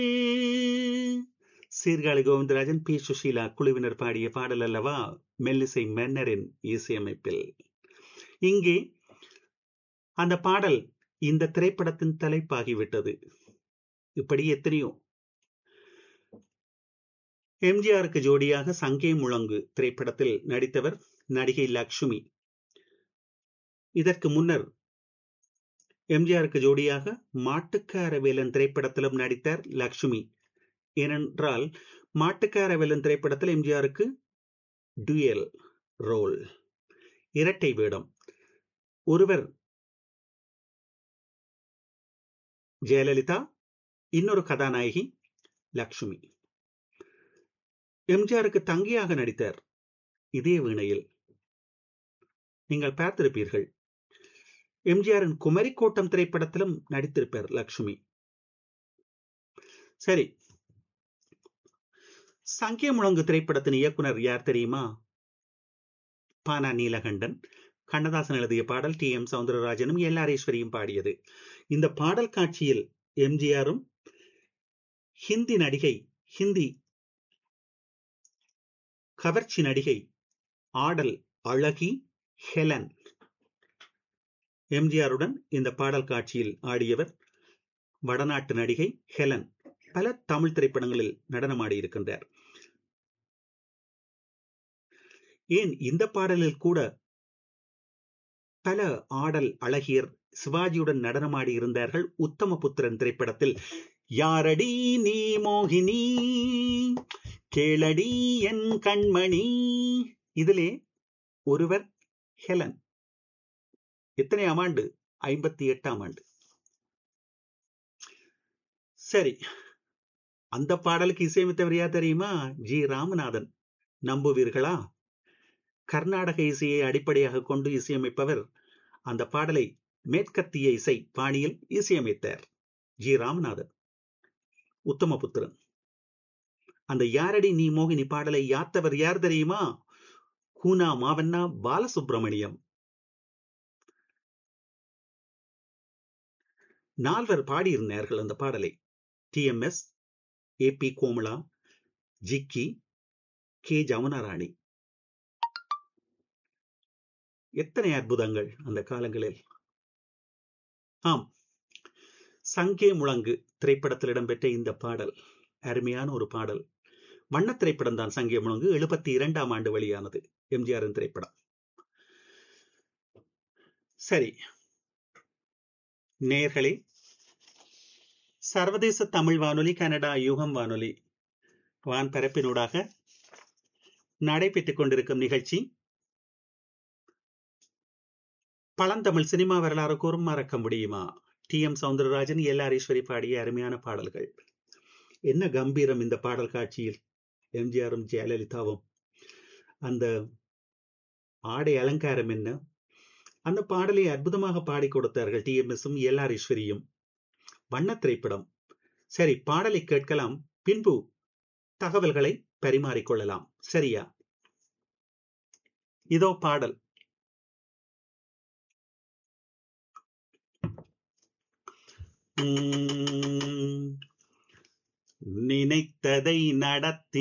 Sirkazhi Govindarajan B Sushila குழுவினர் பாடிய பாடல் அல்லவா மெல்லிசை மன்னரின் இசையமைப்பில் இங்கே அந்த பாடல் இந்த திரைப்படத்தின் தலைப்பாகிவிட்டது இப்படி எத்தனையோ எம்ஜிஆருக்கு ஜோடியாக சங்கே முழங்கு திரைப்படத்தில் நடித்தவர் நடிகை லக்ஷ்மி இதற்கு முன்னர் எம்ஜிஆருக்கு ஜோடியாக மாட்டுக்கார வேலன் திரைப்படத்திலும் நடித்தார் லக்ஷ்மி ஏனென்றால் மாட்டுக்கார வேலன் திரைப்படத்தில் எம்ஜிஆருக்கு டுயல் ரோல் இரட்டை வேடம் ஒருவர் ஜெயலலிதா இன்னொரு கதாநாயகி லக்ஷ்மி எம்ஜிஆருக்கு தங்கியாக நடித்தார் இதே வீணையில் நீங்கள் பார்த்திருப்பீர்கள் எம்ஜிஆரின் குமரிக்கோட்டம் திரைப்படத்திலும் நடித்திருப்பார் லக்ஷ்மி சரி சங்கே முழங்கு திரைப்படத்தின் இயக்குனர் யார் தெரியுமா பானா நீலகண்டன் கண்ணதாசன் எழுதிய பாடல் டி எம் சவுந்தரராஜனும் எல்லாரேஸ்வரியும் பாடியது இந்த பாடல் காட்சியில் எம்ஜிஆரும் ஹிந்தி நடிகை ஹிந்தி கவர்ச்சி நடிகை ஆடல் அழகி ஹெலன் எம்ஜிஆருடன் இந்த பாடல் காட்சியில் ஆடியவர் வடநாட்டு நடிகை ஹெலன் பல தமிழ் திரைப்படங்களில் நடனமாடி இருக்கின்றார் ஏன் இந்த பாடலில் கூட பல ஆடல் அழகியர் சிவாஜியுடன் நடனமாடி இருந்தார்கள் உத்தமபுத்திரன் திரைப்படத்தில் யாரடி நீ மோகினி கேளடி என் கண்மணி இதிலே ஒருவர் ஹெலன் எத்தனையாம் ஆண்டு ஐம்பத்தி எட்டாம் ஆண்டு சரி அந்த பாடலுக்கு இசையமைத்தவர் யார் தெரியுமா ஜி ராமநாதன் நம்புவீர்களா கர்நாடக இசையை அடிப்படையாக கொண்டு இசையமைப்பவர் அந்த பாடலை மேற்கத்திய இசை பாணியில் இசையமைத்தார் ஜி ராமநாதன் உத்தமபுத்திரன் அந்த யாரடி நீ மோகினி பாடலை யாத்தவர் யார் தெரியுமா கூனா மாவண்ணா பாலசுப்பிரமணியம் நால்வர் பாடியிருந்தார்கள் அந்த பாடலை T M S A P Komala Jikki K Jamunarani எத்தனை அற்புதங்கள் அந்த காலங்களில் ஆம் சங்கே முழங்கு திரைப்படத்தில் இடம்பெற்ற இந்த பாடல் அருமையான ஒரு பாடல் வண்ண திரைப்படம் தான் சங்கே முழங்கு எழுபத்தி இரண்டாம் ஆண்டு வெளியானது எம்ஜிஆரின் திரைப்படம் சரி நேர்களே சர்வதேச தமிழ் வானொலி கனடா யுகம் வானொலி வான் பரப்பினூடாக நடைபெற்றுக் கொண்டிருக்கும் நிகழ்ச்சி பழந்தமிழ் சினிமா வரலாறு கூறும் மறக்க முடியுமா டி எம் சவுந்தரராஜன் எல்லாரீஸ்வரி பாடிய அருமையான பாடல்கள் என்ன கம்பீரம் இந்த பாடல் காட்சியில் எம்ஜிஆரும் ஜெயலலிதாவும் அந்த ஆடை அலங்காரம் என்ன அந்த பாடலை அற்புதமாக பாடி கொடுத்தார்கள் டி எம் எஸும் எல்லாரீஸ்வரியும் வண்ண திரைப்படம் சரி பாடலை கேட்கலாம் பின்பு தகவல்களை பரிமாறிக்கொள்ளலாம் சரியா இதோ பாடல் நினைத்ததை நடத்தி